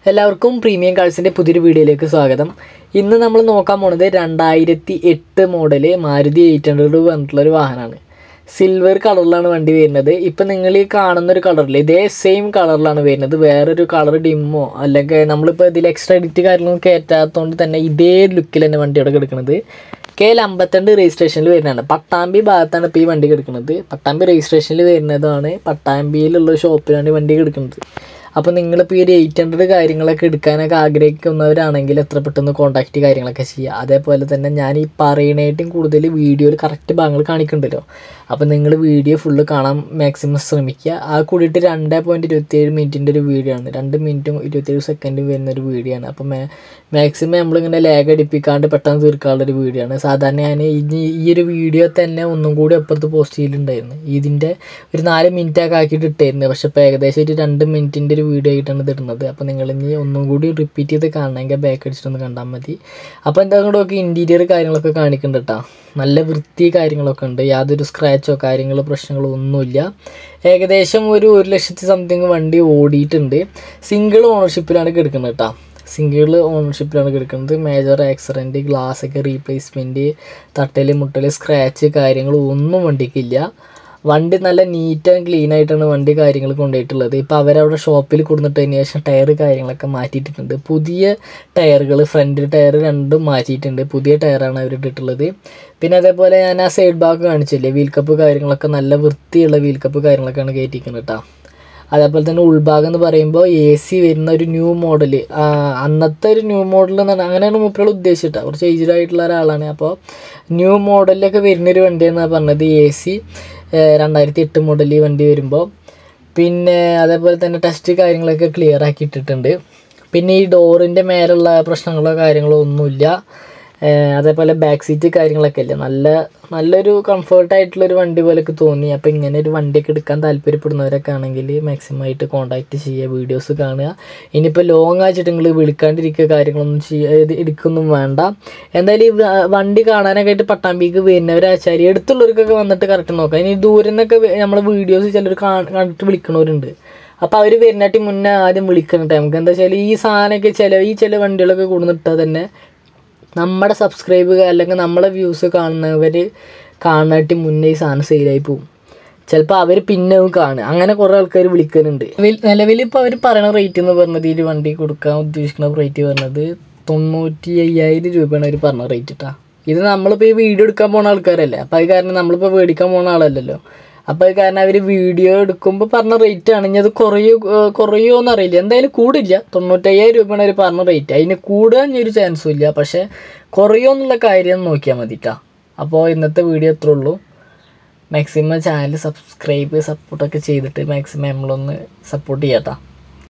എല്ലാവർക്കും പ്രീമിയം കാഴ്സിൻ്റെ പുതിയൊരു വീഡിയോയിലേക്ക് സ്വാഗതം ഇന്ന് നമ്മൾ നോക്കാൻ പോണത് രണ്ടായിരത്തി എട്ട് മോഡല് മാരുതി എയ്റ്റ് ഹൺഡ്രഡ് പറഞ്ഞിട്ടുള്ളൊരു വാഹനമാണ് സിൽവർ കളറിലാണ് വണ്ടി വരുന്നത് ഇപ്പം നിങ്ങൾ ഈ കാണുന്ന ഒരു കളറിൽ ഇതേ സെയിം കളറിലാണ് വരുന്നത് വേറൊരു കളർ ഡിമ്മോ അല്ലെങ്കിൽ നമ്മളിപ്പോൾ ഇതിൽ എക്സ്ട്രാ എഡിറ്റ് കാര്യങ്ങളൊന്നും കയറ്റാത്തതുകൊണ്ട് തന്നെ ഇതേ ലുക്കിൽ തന്നെ വണ്ടി അവിടെ കിടക്കുന്നത് കെ എൽ അമ്പത്തിരണ്ട് രജിസ്ട്രേഷനിൽ വരുന്നതാണ് പട്ടാമ്പി ഭാഗത്താണ് ഇപ്പോൾ ഈ വണ്ടി കിടക്കുന്നത് പട്ടാമ്പി രജിസ്ട്രേഷനിൽ വരുന്നതാണ് പട്ടാമ്പിയിലുള്ള ഷോപ്പിലാണ് ഈ വണ്ടി കിടക്കുന്നത് അപ്പോൾ നിങ്ങളിപ്പോൾ ഈ ഒരു എയ്റ്റ് ഹൺഡ്രഡ് കാര്യങ്ങളൊക്കെ എടുക്കാനൊക്കെ ആഗ്രഹിക്കുന്നവരാണെങ്കിൽ എത്ര പെട്ടെന്ന് കോൺടാക്റ്റ് കാര്യങ്ങളൊക്കെ ചെയ്യുക അതേപോലെ തന്നെ ഞാൻ ഈ പറയണേട്ടും കൂടുതൽ വീഡിയോയിൽ കറക്റ്റ് ഭാഗങ്ങൾ കാണിക്കുന്നുണ്ടല്ലോ അപ്പോൾ നിങ്ങൾ വീഡിയോ ഫുള്ള് കാണാൻ മാക്സിമം ശ്രമിക്കുക ആ കൂടിയിട്ട് രണ്ട് പോയിൻറ്റ് ഇരുപത്തിയേഴ് മിനിറ്റിൻ്റെ ഒരു വീഡിയോ ആണ് രണ്ട് മിനിറ്റും ഇരുപത്തിയേഴ് സെക്കൻഡും വരുന്ന ഒരു വീഡിയോ ആണ് അപ്പോൾ മാക്സിമം നമ്മളിങ്ങനെ ലാഗ് അടിപ്പിക്കാണ്ട് പെട്ടെന്ന് തീർക്കാനുള്ള ഒരു വീഡിയോ ആണ് സാധാരണ ഞാൻ ഇനി ഈ ഒരു വീഡിയോ തന്നെ ഒന്നും കൂടി അപ്പുറത്ത് പോസ്റ്റ് ചെയ്തിട്ടുണ്ടായിരുന്നു ഇതിൻ്റെ ഒരു നാല് മിനിറ്റൊക്കെ ആക്കിയിട്ട് ഇട്ടായിരുന്നു പക്ഷേ ഇപ്പോൾ ഏകദേശം ഒരു രണ്ട് മിനിറ്റിൻ്റെ ഒരു വീഡിയോ ആയിട്ടാണ് ഇത് ഇടുന്നത് അപ്പോൾ നിങ്ങൾ ഇനി ഒന്നും കൂടി റിപ്പീറ്റ് ചെയ്ത് കാണണമെങ്കിൽ ബാക്ക് അടിച്ചിട്ടൊന്ന് കണ്ടാൽ മതി അപ്പോൾ എന്താ കൂടെ ഒക്കെ ഇൻറ്റീരിയർ കാര്യങ്ങളൊക്കെ കാണിക്കുന്നുണ്ട് കേട്ടോ നല്ല വൃത്തി കാര്യങ്ങളൊക്കെ ഉണ്ട് യാതൊരു സ്ക്രാച്ചോ കാര്യങ്ങളോ പ്രശ്നങ്ങളോ ഒന്നുമില്ല ഏകദേശം ഒരു ഒരു ലക്ഷത്തി സംതിങ് വണ്ടി ഓടിയിട്ടുണ്ട് സിംഗിൾ ഓണർഷിപ്പിലാണ് കിടക്കുന്നത് കേട്ടോ സിംഗിൾ ഓണർഷിപ്പിലാണ് കിടക്കുന്നത് മേജർ ആക്സിഡൻറ്റ് ഗ്ലാസ് ഒക്കെ റീപ്ലേസ്മെൻറ്റ് തട്ടൽ മുട്ടൽ സ്ക്രാച്ച് കാര്യങ്ങൾ ഒന്നും വണ്ടിക്കില്ല വണ്ടി നല്ല നീറ്റ് ആൻഡ് ക്ലീൻ ആയിട്ടാണ് വണ്ടി കാര്യങ്ങൾ കൊണ്ടുപോയിട്ടുള്ളത് ഇപ്പോൾ അവരവിടെ ഷോപ്പിൽ കൊടുത്തിട്ടതിന് ശേഷം ടയർ കാര്യങ്ങളൊക്കെ മാറ്റിയിട്ടുണ്ട് പുതിയ ടയറുകൾ ഫ്രണ്ട് ടയർ രണ്ടും മാറ്റിയിട്ടുണ്ട് പുതിയ ടയറാണ് അവർ ഇട്ടിട്ടുള്ളത് പിന്നെ അതേപോലെ ഞാൻ ആ സൈഡ് ബാഗ് കാണിച്ചില്ലേ വീൽ കപ്പ് കാര്യങ്ങളൊക്കെ നല്ല വൃത്തിയുള്ള വീൽ കപ്പ് കാര്യങ്ങളൊക്കെയാണ് കയറ്റിക്കുന്നത് കേട്ടോ അതേപോലെ തന്നെ ഉൾഭാഗം എന്ന് പറയുമ്പോൾ എ സി വരുന്ന ഒരു ന്യൂ മോഡൽ അന്നത്തെ ഒരു ന്യൂ മോഡൽ എന്നാണ് അങ്ങനെയാണ് മൂപ്പകൾ ഉദ്ദേശിച്ചിട്ട് കുറച്ച് ഏജ്ഡ് ആയിട്ടുള്ള ഒരാളാണ് അപ്പോൾ ന്യൂ മോഡലിലൊക്കെ വരുന്നൊരു വണ്ടിയെന്നാണ് പറഞ്ഞത് എ സി രണ്ടായിരത്തി എട്ട് മോഡൽ ഈ വണ്ടി വരുമ്പോൾ പിന്നെ അതേപോലെ തന്നെ ടെസ്റ്റ് കാര്യങ്ങളൊക്കെ ക്ലിയർ ആക്കി ഇട്ടിട്ടുണ്ട് പിന്നെ ഈ ഡോറിൻ്റെ മേലുള്ള പ്രശ്നങ്ങളോ കാര്യങ്ങളോ ഒന്നുമില്ല അതേപോലെ ബാക്ക് സീറ്റ് കാര്യങ്ങളൊക്കെ അല്ലേ നല്ല നല്ലൊരു കംഫർട്ടായിട്ടുള്ളൊരു വണ്ടി പോലെയൊക്കെ തോന്നി അപ്പോൾ ഇങ്ങനെ ഒരു വണ്ടിയൊക്കെ എടുക്കാൻ താല്പര്യപ്പെടുന്നവരൊക്കെ ആണെങ്കിൽ മാക്സിമം ആയിട്ട് കോൺടാക്റ്റ് ചെയ്യുക വീഡിയോസ് കാണുക ഇനിയിപ്പോൾ ലോങ് ആയിട്ട് നിങ്ങൾ വിളിക്കാണ്ടിരിക്കുക കാര്യങ്ങളൊന്നും ചെയ്യുക എടുക്കൊന്നും വേണ്ട എന്തായാലും ഈ വണ്ടി കാണാനൊക്കെ ആയിട്ട് പട്ടാമ്പിക്ക് വരുന്നവരാച്ചാരി അടുത്തുള്ളവർക്കൊക്കെ വന്നിട്ട് കറക്റ്റ് നോക്കാം ഇനി ദൂരെ നിന്നൊക്കെ നമ്മളെ വീഡിയോസ് ചിലർ കണ്ടിട്ട് വിളിക്കണവരുണ്ട് അപ്പോൾ അവർ വരുന്നിട്ട് മുന്നേ ആദ്യം വിളിക്കുന്നുണ്ട് നമുക്ക് എന്താ വെച്ചാൽ ഈ സാധനമൊക്കെ ചില ഈ ചില വണ്ടികളൊക്കെ കൊടുന്നിട്ടാൽ തന്നെ നമ്മുടെ സബ്സ്ക്രൈബ് അല്ലെങ്കിൽ നമ്മളെ വ്യൂസ് കാണുന്നവർ കാണാനായിട്ട് മുന്നേ ഈ സാധനം സെയിലായി പോകും ചിലപ്പോൾ അവർ പിന്നെ കാണുക അങ്ങനെ കുറേ ആൾക്കാർ വിളിക്കുന്നുണ്ട് നിലവിൽ ഇപ്പോൾ അവർ പറയുന്ന റേറ്റ് എന്ന് പറഞ്ഞത് ഈ വണ്ടി കൊടുക്കാൻ ഉദ്ദേശിക്കുന്ന റേറ്റ് പറഞ്ഞത് തൊണ്ണൂറ്റി അയ്യായിരം രൂപയാണ് അവർ പറഞ്ഞ റേറ്റ് കേട്ടോ ഇത് നമ്മളിപ്പോൾ ഈ വീഡിയോ എടുക്കാൻ പോകുന്ന ആൾക്കാരല്ലേ അപ്പോൾ അത് കാരണം നമ്മളിപ്പോൾ മേടിക്കാൻ പോകുന്ന ആളല്ലല്ലോ അപ്പോൾ അത് കാരണം അവർ വീഡിയോ എടുക്കുമ്പോൾ പറഞ്ഞ റേറ്റ് ആണ് ഇനി അത് കുറയോ കുറയോ എന്ന് അറിയില്ല എന്തായാലും കൂടില്ല തൊണ്ണൂറ്റയ്യായിരം രൂപയാണ് അവർ പറഞ്ഞ റേറ്റ് അതിന് കൂടാൻ ഒരു ചാൻസും ഇല്ല പക്ഷേ കുറയോ എന്നുള്ള കാര്യം നോക്കിയാൽ മതി കേട്ടോ അപ്പോൾ ഇന്നത്തെ വീഡിയോ അത്രേ ഉള്ളൂ മാക്സിമം ചാനൽ സബ്സ്ക്രൈബ് സപ്പോർട്ടൊക്കെ ചെയ്തിട്ട് മാക്സിമം നമ്മളൊന്ന് സപ്പോർട്ട് ചെയ്യാം കേട്ടോ